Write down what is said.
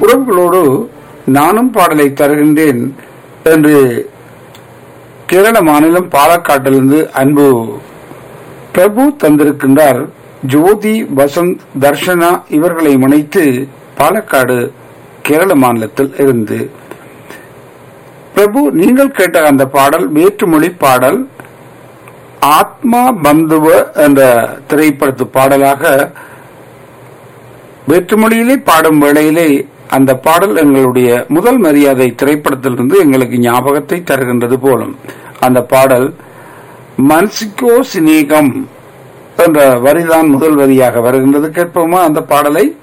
உறவுகளோடு நானும் பாடலை தருகின்றேன் என்று கேரள மாநிலம் பாலக்காட்டிலிருந்து அன்பு பிரபு தந்திருக்கின்றார் ஜோதி வசந்த் தர்ஷனா இவர்களை இணைத்து பாலக்காடு கேரள மாநிலத்தில் இருந்து பிரபு நீங்கள் கேட்ட அந்த பாடல் வேற்றுமொழி பாடல் ஆத்மா பந்துவ என்ற திரைப்படத்து பாடலாக வேற்றுமொழியிலே பாடும் வேளையிலே அந்த பாடல் எங்களுடைய முதல் மரியாதை திரைப்படத்திலிருந்து எங்களுக்கு ஞாபகத்தை தருகின்றது போலும் அந்த பாடல் மன்சிகோ சினேகம் என்ற வரிதான் முதல் வரியாக வருகின்றது கேட்போமா அந்த பாடலை